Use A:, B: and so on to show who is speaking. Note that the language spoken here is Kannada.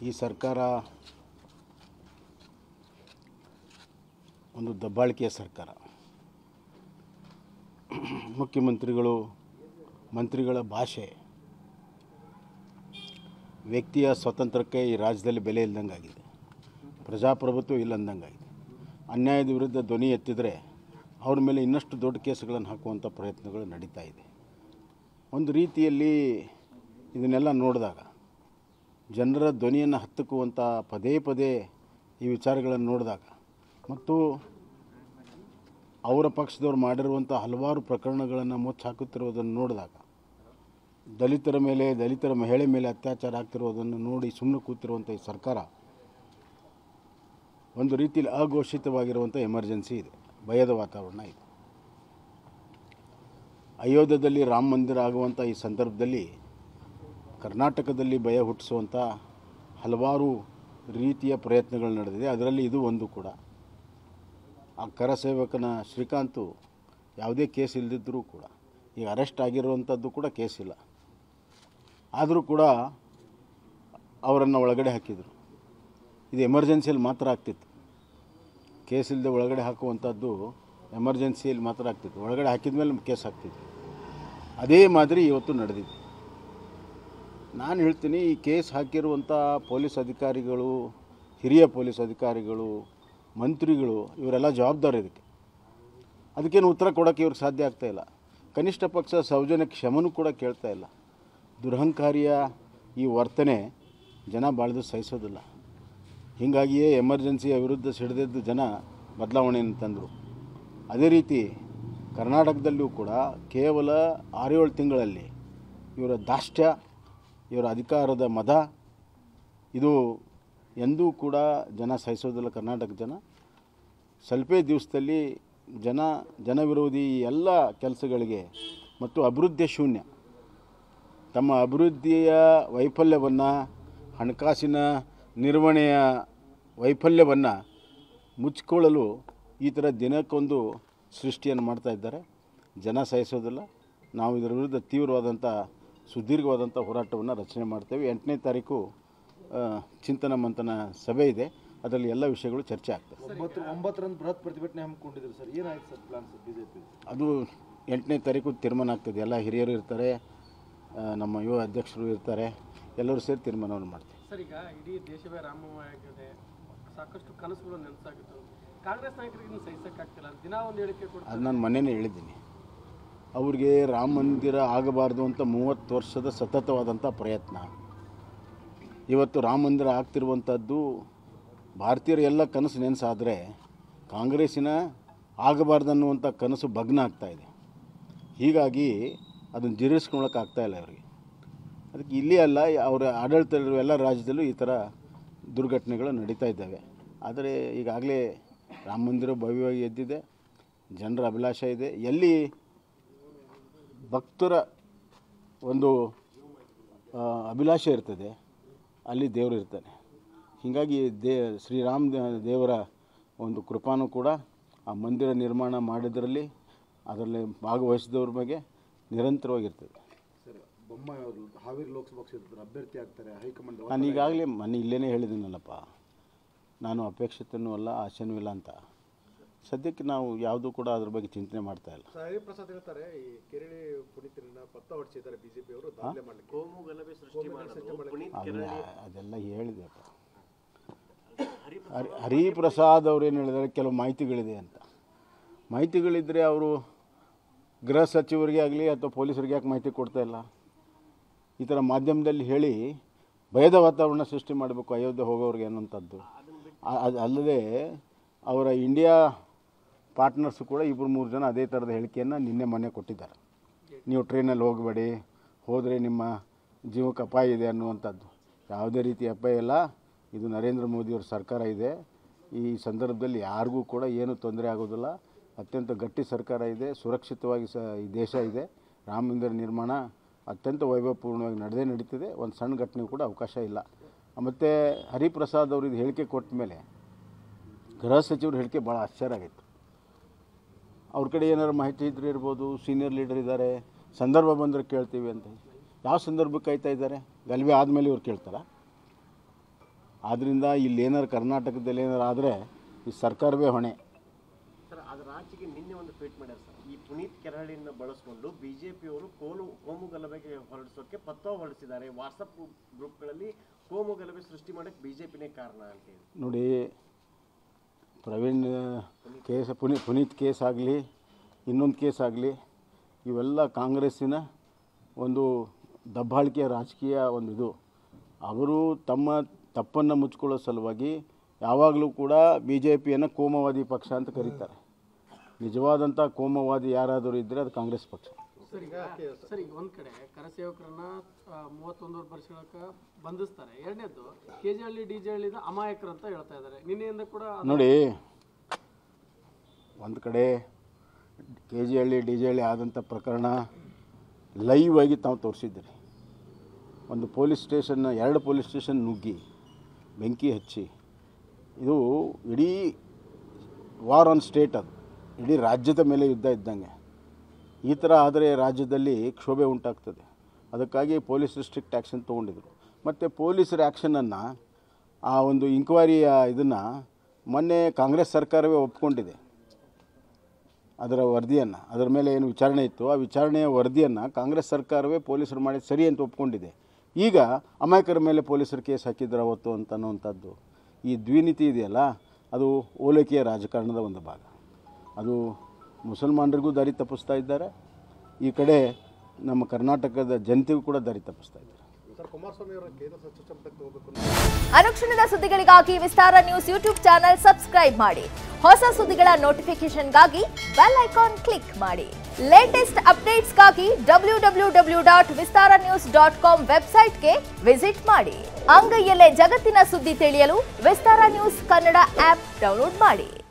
A: ಈ ಸರ್ಕಾರ ಒಂದು ದಬ್ಬಾಳಿಕೆಯ ಸರ್ಕಾರ ಮುಖ್ಯಮಂತ್ರಿಗಳು ಮಂತ್ರಿಗಳ ಭಾಷೆ ವ್ಯಕ್ತಿಯ ಸ್ವಾತಂತ್ರ್ಯಕ್ಕೆ ಈ ರಾಜ್ಯದಲ್ಲಿ ಬೆಲೆ ಇಲ್ದಂಗಾಗಿದೆ ಪ್ರಜಾಪ್ರಭುತ್ವ ಇಲ್ಲ ಅಂದಂಗಾಗಿದೆ ಅನ್ಯಾಯದ ವಿರುದ್ಧ ಧ್ವನಿ ಎತ್ತಿದರೆ ಅವ್ರ ಮೇಲೆ ಇನ್ನಷ್ಟು ದೊಡ್ಡ ಕೇಸುಗಳನ್ನು ಹಾಕುವಂಥ ಪ್ರಯತ್ನಗಳು ನಡೀತಾ ಇದೆ ಒಂದು ರೀತಿಯಲ್ಲಿ ಇದನ್ನೆಲ್ಲ ನೋಡಿದಾಗ ಜನರ ಧ್ವನಿಯನ್ನು ಹತ್ತುಕುವಂಥ ಪದೇ ಪದೇ ಈ ವಿಚಾರಗಳನ್ನು ನೋಡಿದಾಗ ಮತ್ತು ಅವರ ಪಕ್ಷದವ್ರು ಮಾಡಿರುವಂಥ ಹಲವಾರು ಪ್ರಕರಣಗಳನ್ನು ಮುಚ್ಚಿ ಹಾಕುತ್ತಿರುವುದನ್ನು ನೋಡಿದಾಗ ದಲಿತರ ಮೇಲೆ ದಲಿತರ ಮಹಿಳೆ ಮೇಲೆ ಅತ್ಯಾಚಾರ ಆಗ್ತಿರೋದನ್ನು ನೋಡಿ ಸುಮ್ಮನೆ ಕೂತಿರುವಂಥ ಈ ಸರ್ಕಾರ ಒಂದು ರೀತಿಯಲ್ಲಿ ಅಘೋಷಿತವಾಗಿರುವಂಥ ಎಮರ್ಜೆನ್ಸಿ ಇದೆ ಭಯದ ವಾತಾವರಣ ಇದೆ ಅಯೋಧ್ಯದಲ್ಲಿ ರಾಮ ಮಂದಿರ ಆಗುವಂಥ ಈ ಸಂದರ್ಭದಲ್ಲಿ ಕರ್ನಾಟಕದಲ್ಲಿ ಭಯ ಹುಟ್ಟಿಸುವಂಥ ಹಲವಾರು ರೀತಿಯ ಪ್ರಯತ್ನಗಳು ನಡೆದಿದೆ ಅದರಲ್ಲಿ ಇದು ಒಂದು ಕೂಡ ಆ ಕರಸೇವಕನ ಶ್ರೀಕಾಂತು ಯಾವುದೇ ಕೇಸ್ ಇಲ್ಲದಿದ್ದರೂ ಕೂಡ ಈಗ ಅರೆಸ್ಟ್ ಆಗಿರುವಂಥದ್ದು ಕೂಡ ಕೇಸ್ ಇಲ್ಲ ಆದರೂ ಕೂಡ ಅವರನ್ನು ಒಳಗಡೆ ಹಾಕಿದರು ಇದು ಎಮರ್ಜೆನ್ಸಿಯಲ್ಲಿ ಮಾತ್ರ ಆಗ್ತಿತ್ತು ಕೇಸ್ ಇಲ್ಲದೆ ಒಳಗಡೆ ಹಾಕುವಂಥದ್ದು ಎಮರ್ಜೆನ್ಸಿಯಲ್ಲಿ ಮಾತ್ರ ಆಗ್ತಿತ್ತು ಒಳಗಡೆ ಹಾಕಿದ ಮೇಲೆ ಕೇಸ್ ಆಗ್ತಿತ್ತು ಅದೇ ಮಾದರಿ ಇವತ್ತು ನಡೆದಿದೆ ನಾನು ಹೇಳ್ತೀನಿ ಈ ಕೇಸ್ ಹಾಕಿರುವಂಥ ಪೊಲೀಸ್ ಅಧಿಕಾರಿಗಳು ಹಿರಿಯ ಪೊಲೀಸ್ ಅಧಿಕಾರಿಗಳು ಮಂತ್ರಿಗಳು ಇವರೆಲ್ಲ ಜವಾಬ್ದಾರಿ ಇದಕ್ಕೆ ಅದಕ್ಕೇನು ಉತ್ತರ ಕೊಡೋಕ್ಕೆ ಇವ್ರಿಗೆ ಸಾಧ್ಯ ಆಗ್ತಾ ಇಲ್ಲ ಕನಿಷ್ಠ ಪಕ್ಷ ಸೌಜನ್ಯ ಕ್ಷಮನೂ ಕೂಡ ಕೇಳ್ತಾ ಇಲ್ಲ ದುರಹಂಕಾರಿಯ ಈ ವರ್ತನೆ ಜನ ಬಾಳ್ದು ಸಹಿಸೋದಿಲ್ಲ ಹೀಗಾಗಿಯೇ ಎಮರ್ಜೆನ್ಸಿಯ ವಿರುದ್ಧ ಸಿಡಿದೆದ್ದು ಜನ ಬದಲಾವಣೆಯನ್ನು ತಂದರು ಅದೇ ರೀತಿ ಕರ್ನಾಟಕದಲ್ಲೂ ಕೂಡ ಕೇವಲ ಆರೇಳು ತಿಂಗಳಲ್ಲಿ ಇವರ ದಾಷ್ಟ್ಯ ಇವರ ಅಧಿಕಾರದ ಮದ ಇದು ಎಂದೂ ಕೂಡ ಜನ ಸಹಿಸೋದಿಲ್ಲ ಕರ್ನಾಟಕ ಜನ ಸ್ವಲ್ಪೇ ದಿವಸದಲ್ಲಿ ಜನ ಜನವಿರೋಧಿ ಎಲ್ಲ ಕೆಲಸಗಳಿಗೆ ಮತ್ತು ಅಭಿವೃದ್ಧಿಯ ಶೂನ್ಯ ತಮ್ಮ ಅಭಿವೃದ್ಧಿಯ ವೈಫಲ್ಯವನ್ನು ಹಣಕಾಸಿನ ನಿರ್ವಹಣೆಯ ವೈಫಲ್ಯವನ್ನು ಮುಚ್ಚಿಕೊಳ್ಳಲು ಈ ಥರ ದಿನಕ್ಕೊಂದು ಸೃಷ್ಟಿಯನ್ನು ಮಾಡ್ತಾ ಇದ್ದಾರೆ ಜನ ಸಹಿಸೋದಿಲ್ಲ ನಾವು ಇದರ ವಿರುದ್ಧ ತೀವ್ರವಾದಂಥ ಸುದೀರ್ಘವಾದಂಥ ಹೋರಾಟವನ್ನು ರಚನೆ ಮಾಡ್ತೇವೆ ಎಂಟನೇ ತಾರೀಕು ಆ, ಚಿಂತನ ಮಂಥನ ಸಭೆ ಇದೆ ಅದರಲ್ಲಿ ಎಲ್ಲ ವಿಷಯಗಳು ಚರ್ಚೆ ಆಗ್ತವೆ
B: ಒಂಬತ್ತು ಒಂಬತ್ತರಂದು ಬೃಹತ್ ಪ್ರತಿಭಟನೆ ಹಮ್ಮಿಕೊಂಡಿದ್ರು ಸರ್ ಏನಾಯ್ತು ಸರ್ ಪ್ಲಾನ್ ಸರ್ ಬಿಜೆಪಿ
A: ಅದು ಎಂಟನೇ ತಾರೀಕು ತೀರ್ಮಾನ ಆಗ್ತದೆ ಎಲ್ಲ ಹಿರಿಯರು ಇರ್ತಾರೆ ಆ, ನಮ್ಮ ಯುವ ಅಧ್ಯಕ್ಷರು ಇರ್ತಾರೆ ಎಲ್ಲರೂ ಸೇರಿ ತೀರ್ಮಾನವನ್ನು ಮಾಡ್ತೀವಿ
C: ಸರ್ ಈಗ ಇಡೀ ದೇಶವೇ ರಾಮಮಯವಾಗಿದೆ ಸಾಕಷ್ಟು ಕನಸುಗಳು ನೆನಸಾಗಿತ್ತು ಕಾಂಗ್ರೆಸ್ ನಾಯಕರಿಗೆ ಇದನ್ನು ಸಹಿಸಕ್ಕಾಗ್ತಿಲ್ಲ ದಿನ ಒಂದು ಹೇಳಿಕೆ ಕೊಡ್ತಾರೆ
A: ಅದು ನಾನು ಮೊನ್ನೆನೇ ಹೇಳಿದ್ದೀನಿ ಅವ್ರಿಗೆ ರಾಮ ಮಂದಿರ ಆಗಬಾರ್ದು ಅಂತ ಮೂವತ್ತು ವರ್ಷದ ಸತತವಾದಂಥ ಪ್ರಯತ್ನ ಇವತ್ತು ರಾಮ ಮಂದಿರ ಆಗ್ತಿರುವಂಥದ್ದು ಭಾರತೀಯರ ಎಲ್ಲ ಕನಸು ನೆನೆಸಾದರೆ ಕಾಂಗ್ರೆಸ್ಸಿನ ಆಗಬಾರ್ದನ್ನುವಂಥ ಕನಸು ಭಗ್ನ ಆಗ್ತಾ ಇದೆ ಹೀಗಾಗಿ ಅದನ್ನು ಜೀರ್ಣಿಸ್ಕೊಳಕ್ಕೆ ಆಗ್ತಾ ಇಲ್ಲ ಅವರಿಗೆ ಅದಕ್ಕೆ ಇಲ್ಲಿ ಅಲ್ಲ ಅವರ ಆಡಳಿತ ಇರುವ ಎಲ್ಲ ರಾಜ್ಯದಲ್ಲೂ ಈ ಥರ ದುರ್ಘಟನೆಗಳು ನಡೀತಾ ಇದ್ದಾವೆ ಆದರೆ ಈಗಾಗಲೇ ರಾಮ ಮಂದಿರ ಭವ್ಯವಾಗಿ ಎದ್ದಿದೆ ಜನರ ಅಭಿಲಾಷ ಇದೆ ಎಲ್ಲಿ ಭಕ್ತರ ಒಂದು ಆ, ಅಭಿಲಾಷೆ ಇರ್ತದೆ ಅಲ್ಲಿ ದೇವರು ಇರ್ತಾನೆ ಹೀಗಾಗಿ ದೇ ಶ್ರೀರಾಮ ದೇ- ದೇವರ ಒಂದು ಕೃಪಾನೂ ಕೂಡ ಆ ಮಂದಿರ ನಿರ್ಮಾಣ ಮಾಡಿದ್ರಲ್ಲಿ ಅದರಲ್ಲಿ ಭಾಗವಹಿಸಿದವ್ರ ಬಗ್ಗೆ ನಿರಂತರವಾಗಿರ್ತದೆ
B: ಸರ್ ಬೊಮ್ಮಾಯಿ ಅವರು ಹಾವೇರಿ ಲೋಕಸಭಾ ಕ್ಷೇತ್ರದ ಅಭ್ಯರ್ಥಿ ಆಗ್ತಾರೆ ಹೈಕಮಾಂಡ್
A: ನಾನು ಈಗಾಗಲೇ ಮೊನ್ನೆ ಇಲ್ಲೇ ಹೇಳಿದ್ದೀನಲ್ಲಪ್ಪ ನಾನು ಅಪೇಕ್ಷಿತನೂ ಅಲ್ಲ ಆಶೆನೂ ಇಲ್ಲ ಅಂತ ಸದ್ಯಕ್ಕೆ ನಾವು ಯಾವುದೂ ಕೂಡ ಅದ್ರ ಬಗ್ಗೆ ಚಿಂತನೆ ಮಾಡ್ತಾ ಇಲ್ಲ
B: ಹರಿ ಪ್ರಸಾದ್ ಹೇಳ್ತಾರೆ ಈ ಕೆರಳಿ ಪುನೀತರನ್ನ ಪತ್ತ ಹೊಡಿಸಿದ್ದಾರೆ ಬಿಜೆಪಿ ಅವರು ದಾಖಲೆ ಮಾಡಲಿಕ್ಕೆ
C: ಕೋಮು ಗಲಭೆ ಸೃಷ್ಟಿ ಮಾಡೋದು ಪುನೀತ್
A: ಅದನ್ನ ಅದೆಲ್ಲ ಹೇಳಿದೆಪ್ಪ ಹರಿ ಹರಿಪ್ರಸಾದ್ ಅವ್ರು ಏನು ಹೇಳಿದ್ದಾರೆ ಕೆಲವು ಮಾಹಿತಿಗಳಿದೆ ಅಂತ ಮಾಹಿತಿಗಳಿದ್ದರೆ ಅವರು ಗೃಹ ಸಚಿವರಿಗೆ ಆಗಲಿ ಅಥವಾ ಪೊಲೀಸರಿಗೆ ಯಾಕೆ ಮಾಹಿತಿ ಕೊಡ್ತಾ ಇಲ್ಲ ಈ ಥರ ಮಾಧ್ಯಮದಲ್ಲಿ ಹೇಳಿ ಭಯದ ವಾತಾವರಣ ಸೃಷ್ಟಿ ಮಾಡಬೇಕು ಅಯೋಧ್ಯೆ ಹೋಗೋರಿಗೆ ಅನ್ನೋಂಥದ್ದು ಆ- ಅದು ಅಲ್ಲದೆ ಅವರ ಇಂಡಿಯಾ ಪಾರ್ಟ್ನರ್ಸು ಕೂಡ ಇಬ್ಬರು ಮೂರು ಜನ ಅದೇ ಥರದ ಹೇಳಿಕೆಯನ್ನು ನಿನ್ನೆ ಮೊನ್ನೆ ಕೊಟ್ಟಿದ್ದಾರೆ ನೀವು ಟ್ರೈನಲ್ಲಿ ಹೋಗಬೇಡಿ ಹೋದರೆ ನಿಮ್ಮ ಜೀವಕ್ಕೆ ಅಪಾಯ ಇದೆ ಅನ್ನುವಂಥದ್ದು ಯಾವುದೇ ರೀತಿ ಅಪಾಯ ಇಲ್ಲ ಇದು ನರೇಂದ್ರ ಮೋದಿಯವರ ಸರ್ಕಾರ ಇದೆ ಈ ಸಂದರ್ಭದಲ್ಲಿ ಯಾರಿಗೂ ಕೂಡ ಏನು ತೊಂದರೆ ಆಗೋದಿಲ್ಲ ಅತ್ಯಂತ ಗಟ್ಟಿ ಸರ್ಕಾರ ಇದೆ ಸುರಕ್ಷಿತವಾಗಿ ಸ ಈ ದೇಶ ಇದೆ ರಾಮ ಮಂದಿರ ನಿರ್ಮಾಣ ಅತ್ಯಂತ ವೈಭವಪೂರ್ಣವಾಗಿ ನಡೆದೇ ನಡೀತಿದೆ ಒಂದು ಸಣ್ಣ ಘಟನೆ ಕೂಡ ಅವಕಾಶ ಇಲ್ಲ ಮತ್ತು ಹರಿಪ್ರಸಾದ್ ಅವರು ಇದು ಹೇಳಿಕೆ ಕೊಟ್ಟ ಮೇಲೆ ಗೃಹ ಸಚಿವರು ಹೇಳಿಕೆ ಭಾಳ ಆಶ್ಚರ್ಯ ಆಗಿತ್ತು ಅವ್ರ ಕಡೆ ಏನಾದ್ರು ಮಾಹಿತಿ ಇದ್ರೆ ಇರ್ಬೋದು ಸೀನಿಯರ್ ಲೀಡರ್ ಇದ್ದಾರೆ ಸಂದರ್ಭ ಬಂದರೆ ಕೇಳ್ತೀವಿ ಅಂತ ಯಾವ ಸಂದರ್ಭಕ್ಕೆ ಕಾಯ್ತಾ ಇದ್ದಾರೆ ಗಲ್ಭೆ ಆದಮೇಲೆ ಇವ್ರು ಕೇಳ್ತಾರ ಆದ್ದರಿಂದ ಇಲ್ಲಿ ಏನಾರು ಕರ್ನಾಟಕದಲ್ಲಿ ಏನಾರು ಆದರೆ ಈ ಸರ್ಕಾರವೇ ಹೊಣೆ
D: ಸರ್ ಅದರ ಆಚೆಗೆ ನಿನ್ನೆ ಒಂದು ಟ್ವೀಟ್ ಮಾಡ್ಯಾರ ಸರ್ ಈ ಪುನೀತ್ ಕೆರಳಿನ ಬಳಸ್ಕೊಂಡು ಬಿಜೆಪಿಯವರು ಕೋಲು ಕೋಮು ಗಲಭೆಗೆ ಹೊರಡಿಸೋಕೆ ಪತ್ರ ಹೊರಡಿಸಿದ್ದಾರೆ ವಾಟ್ಸಪ್ ಗ್ರೂಪ್ಗಳಲ್ಲಿ ಕೋಮು ಗಲಭೆ ಸೃಷ್ಟಿ ಮಾಡಕ್ಕೆ ಬಿಜೆಪಿನೇ ಕಾರಣ ಅಂತ ಹೇಳಿ
A: ನೋಡಿ ಪ್ರವೀಣ್ ಕೇಸ್ ಪುನೀತ್ ಪುನೀತ್ ಕೇಸ್ ಆಗಲಿ ಇನ್ನೊಂದು ಕೇಸ್ ಆಗಲಿ ಇವೆಲ್ಲ ಕಾಂಗ್ರೆಸ್ಸಿನ ಒಂದು ದಬ್ಬಾಳಿಕೆಯ ರಾಜಕೀಯ ಒಂದು ಇದು ಅವರು ತಮ್ಮ ತಪ್ಪನ್ನು ಮುಚ್ಕೊಳ್ಳೋ ಸಲುವಾಗಿ ಯಾವಾಗಲೂ ಕೂಡ ಬಿ ಜೆ ಪಿಯನ್ನು ಕೋಮವಾದಿ ಪಕ್ಷ ಅಂತ ಕರೀತಾರೆ ನಿಜವಾದಂಥ ಕೋಮವಾದಿ ಯಾರಾದರೂ ಇದ್ದರೆ ಅದು ಕಾಂಗ್ರೆಸ್ ಪಕ್ಷ
C: ಸರ್ ಈಗ ಸರ್ ಈಗ ಒಂದ್ ಕಡೆ ಕರಸೇವಕರನ್ನ ಆ, ಮೂವತ್ತೊಂದೂವರೆ ವರ್ಷಗಳಕ್ಕ ಬಂಧಿಸ್ತಾರೆ ಎರಡನೇದು K G Halli D J ಹಳ್ಳಿದ ಅಮಾಯಕರು ಅಂತ ಹೇಳ್ತಾ ಇದ್ದಾರೆ ನಿನ್ನೆಯಿಂದ ಕೂಡ ಅದು-
A: ನೋಡಿ ಒಂದು ಕಡೆ K G Halli D J Halli ಆದಂಥ ಪ್ರಕರಣ ಲೈವ್ ಆಗಿ ತಾವು ತೋರಿಸಿದ್ದೀರಿ ಒಂದು ಪೊಲೀಸ್ ಸ್ಟೇಷನ್ನ ಎರಡು ಪೊಲೀಸ್ ಸ್ಟೇಷನ್ ನುಗ್ಗಿ ಬೆಂಕಿ ಹಚ್ಚಿ ಇದು ಇಡೀ ವಾರ್ ಆನ್ ಸ್ಟೇಟ್ ಅದು ಇಡೀ ರಾಜ್ಯದ ಮೇಲೆ ಯುದ್ಧ ಇದ್ದಂಗೆ ಈ ಥರ ಆದರೆ ರಾಜ್ಯದಲ್ಲಿ ಕ್ಷೋಭೆ ಉಂಟಾಗ್ತದೆ ಅದಕ್ಕಾಗಿ ಪೊಲೀಸರು ಸ್ಟ್ರಿಕ್ಟ್ ಆ್ಯಕ್ಷನ್ ತೊಗೊಂಡಿದ್ರು ಮತ್ತು ಪೊಲೀಸರ ಆ್ಯಕ್ಷನನ್ನು ಆ ಒಂದು ಇಂಕ್ವೈರಿಯ ಇದನ್ನು ಮೊನ್ನೆ ಕಾಂಗ್ರೆಸ್ ಸರ್ಕಾರವೇ ಒಪ್ಕೊಂಡಿದೆ ಅದರ ವರದಿಯನ್ನು ಅದರ ಮೇಲೆ ಏನು ವಿಚಾರಣೆ ಇತ್ತು ಆ ವಿಚಾರಣೆಯ ವರದಿಯನ್ನು ಕಾಂಗ್ರೆಸ್ ಸರ್ಕಾರವೇ ಪೊಲೀಸರು ಮಾಡಿದ ಸರಿ ಅಂತ ಒಪ್ಕೊಂಡಿದೆ ಈಗ ಅಮಾಯಕರ ಮೇಲೆ ಪೊಲೀಸರು ಕೇಸ್ ಹಾಕಿದ್ರು ಅವತ್ತು ಅಂತ ಅನ್ನುವಂಥದ್ದು ಈ ದ್ವಿನೀತಿ ಇದೆಯಲ್ಲ ಅದು ಓಲೈಕೆಯ ರಾಜಕಾರಣದ ಒಂದು ಭಾಗ ಅದು ಮುಸಲ್ಮಾನರಿಗೂ ದಾರಿ ತಪ್ಪಿಸ್ತಾ ಇದ್ದಾರೆ ಈ ಕಡೆ ನಮ್ಮ ಕರ್ನಾಟಕದ ಜನತೆಗೂ ಕೂಡ ದಾರಿ ತಪ್ಪಿಸ್ತಾ ಇದ್ದಾರೆ
B: ಸರ್ ಕುಮಾರಸ್ವಾಮಿ ಅವರ ಕೇಂದ್ರ ಸಚಿವ ಸಂಪುಟಕ್ಕೆ ಹೋಗಬೇಕು ಅಂತ
E: ಅನುಕ್ಷಣದ ಸುದ್ದಿಗಳಿಗಾಗಿ Vistara news YouTube channel subscribe ಮಾಡಿ ಹೊಸ ಸುದ್ದಿಗಳ ನೋಟಿಫಿಕೇಶನ್ಗಾಗಿ ಬೆಲ್ ಐಕಾನ್ ಕ್ಲಿಕ್ ಮಾಡಿ ಲೇಟೆಸ್ಟ್ ಅಪ್ಡೇಟ್ಸ್ಗಾಗಿ W W W dot Vistara news dot com ವೆಬ್ಸೈಟ್ಗೆ ವಿಸಿಟ್ ಮಾಡಿ ಅಂಗೈಯಲ್ಲೇ ಜಗತ್ತಿನ ಸುದ್ದಿ ತಿಳಿಯಲು Vistara news Kannada app download ಮಾಡಿ